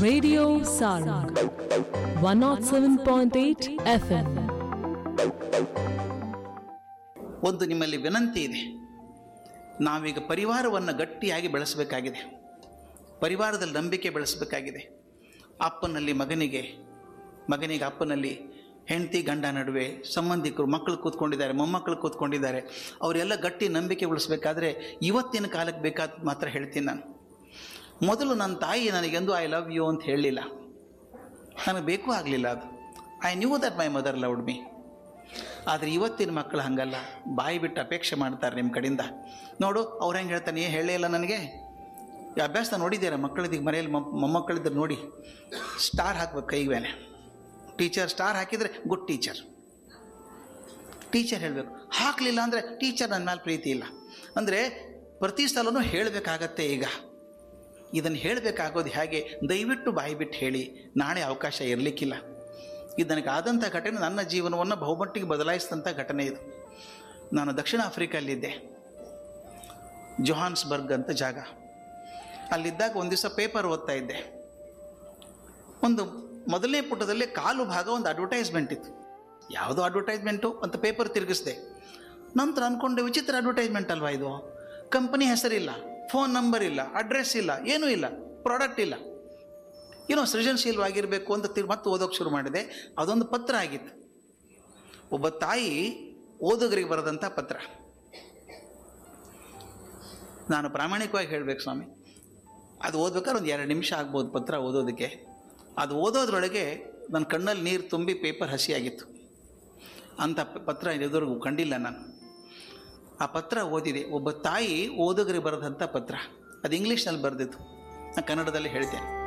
Radio Sarang 107.8 FM. ಒಂದು ನಿಮ್ಮಲ್ಲಿ ವಿನಂತಿ ಇದೆ ನಾವೀಗ ಪರಿವಾರವನ್ನು ಗಟ್ಟಿಯಾಗಿ ಬೆಳೆಸಬೇಕಾಗಿದೆ ಪರಿವಾರದಲ್ಲಿ ನಂಬಿಕೆ ಬೆಳೆಸಬೇಕಾಗಿದೆ ಅಪ್ಪನಲ್ಲಿ ಮಗನಿಗೆ ಮಗನಿಗೆ ಅಪ್ಪನಲ್ಲಿ ಹೆಂಡತಿ ಗಂಡ ನಡುವೆ ಸಂಬಂಧಿಕರು ಮಕ್ಕಳು ಕೂತ್ಕೊಂಡಿದ್ದಾರೆ ಮೊಮ್ಮಕ್ಕಳು ಕೂತ್ಕೊಂಡಿದ್ದಾರೆ ಅವರೆಲ್ಲ ಗಟ್ಟಿ ನಂಬಿಕೆ ಉಳಿಸ್ಬೇಕಾದ್ರೆ ಇವತ್ತಿನ ಕಾಲಕ್ಕೆ ಬೇಕಾದ ಮಾತ್ರ ಹೇಳ್ತೀನಿ ನಾನು ಮೊದಲು ನನ್ನ ತಾಯಿ ನನಗೆಂದು ಐ ಲವ್ ಯು ಅಂತ ಹೇಳಲಿಲ್ಲ ನನಗೆ ಬೇಕು ಆಗಲಿಲ್ಲ ಅದು I knew that my mother loved me ಆದರೆ ಇವತ್ತಿನ ಮಕ್ಕಳು ಹಂಗಲ್ಲ ಬಾಯಿ ಬಿಟ್ಟು ಅಪೇಕ್ಷೆ ಮಾಡ್ತಾರೆ ನಿಮ್ಮ ಕಡೆಯಿಂದ ನೋಡು ಅವ್ರು ಹೆಂಗೆ ಹೇಳ್ತಾನೆ ಏನು ಹೇಳೇ ಇಲ್ಲ ನನಗೆ ಈ ಅಭ್ಯಾಸ ನೋಡಿದ್ದೀರಾ ಮಕ್ಕಳಿದ್ದೀಗ ಮನೆಯಲ್ಲಿ ಮೊಮ್ಮ ಮೊಮ್ಮಕ್ಕಳಿದ್ರೆ ನೋಡಿ ಸ್ಟಾರ್ ಹಾಕ್ಬೇಕು ಕೈಗೆ ಮೇಲೆ ಟೀಚರ್ ಸ್ಟಾರ್ ಹಾಕಿದರೆ ಗುಡ್ ಟೀಚರ್ ಟೀಚರ್ ಹೇಳಬೇಕು ಹಾಕಲಿಲ್ಲ ಅಂದರೆ ಟೀಚರ್ ನನ್ನ ಮೇಲೆ ಪ್ರೀತಿ ಇಲ್ಲ ಅಂದರೆ ಪ್ರತಿ ಸಲನೂ ಹೇಳಬೇಕಾಗತ್ತೆ ಈಗ ಇದನ್ನು ಹೇಳಬೇಕಾಗೋದು ಹೇಗೆ ದಯವಿಟ್ಟು ಬಾಯಿ ಬಿಟ್ಟು ಹೇಳಿ ನಾಳೆ ಅವಕಾಶ ಇರಲಿಕ್ಕಿಲ್ಲ ಇದು ನನಗೆ ಆದಂಥ ಘಟನೆ ನನ್ನ ಜೀವನವನ್ನು ಬಹುಮಟ್ಟಿಗೆ ಬದಲಾಯಿಸಿದಂಥ ಘಟನೆ ಇದು ನಾನು ದಕ್ಷಿಣ ಆಫ್ರಿಕಲ್ಲಿದ್ದೆ ಜೊಹಾನ್ಸ್ಬರ್ಗ್ ಅಂತ ಜಾಗ ಅಲ್ಲಿದ್ದಾಗ ಒಂದು ದಿವಸ ಪೇಪರ್ ಓದ್ತಾ ಇದ್ದೆ ಒಂದು ಮೊದಲನೇ ಪುಟದಲ್ಲಿ ಕಾಲು ಭಾಗ ಒಂದು ಅಡ್ವರ್ಟೈಸ್ಮೆಂಟ್ ಇತ್ತು ಯಾವುದೋ ಅಡ್ವರ್ಟೈಸ್ಮೆಂಟು ಅಂತ ಪೇಪರ್ ತಿರುಗಿಸ್ದೆ ನಂತರ ಅಂದ್ಕೊಂಡೆ ವಿಚಿತ್ರ ಅಡ್ವರ್ಟೈಸ್ಮೆಂಟ್ ಅಲ್ವಾ ಇದು ಕಂಪನಿ ಹೆಸರಿಲ್ಲ ಫೋನ್ ನಂಬರ್ ಇಲ್ಲ ಅಡ್ರೆಸ್ ಇಲ್ಲ ಏನೂ ಇಲ್ಲ ಪ್ರಾಡಕ್ಟ್ ಇಲ್ಲ ಏನೋ ಸೃಜನಶೀಲವಾಗಿರಬೇಕು ಅಂತ ತಿರ್ ಮತ್ತೆ ಓದೋಕೆ ಶುರು ಮಾಡಿದೆ ಅದೊಂದು ಪತ್ರ ಆಗಿತ್ತು ಒಬ್ಬ ತಾಯಿ ಓದುಗರಿಗೆ ಬರೆದಂಥ ಪತ್ರ ನಾನು ಪ್ರಾಮಾಣಿಕವಾಗಿ ಹೇಳಬೇಕು ಸ್ವಾಮಿ ಅದು ಓದ್ಬೇಕಾದ್ರೆ ಒಂದು ಎರಡು ನಿಮಿಷ ಆಗ್ಬೋದು ಪತ್ರ ಓದೋದಕ್ಕೆ ಅದು ಓದೋದ್ರೊಳಗೆ ನನ್ನ ಕಣ್ಣಲ್ಲಿ ನೀರು ತುಂಬಿ ಪೇಪರ್ ಹಸಿಯಾಗಿತ್ತು ಅಂಥ ಪ- ಪತ್ರ ಎದುರಿಗೂ ಕಂಡಿಲ್ಲ ನಾನು ಆ ಪತ್ರ ಓದಿದೆ ಒಬ್ಬ ತಾಯಿ ಓದುಗರಿಗೆ ಬರೆದಂಥ ಪತ್ರ ಅದು ಇಂಗ್ಲೀಷ್ನಲ್ಲಿ ಬರೆದಿತ್ತು ನಾನು ಕನ್ನಡದಲ್ಲಿ ಹೇಳ್ತೇನೆ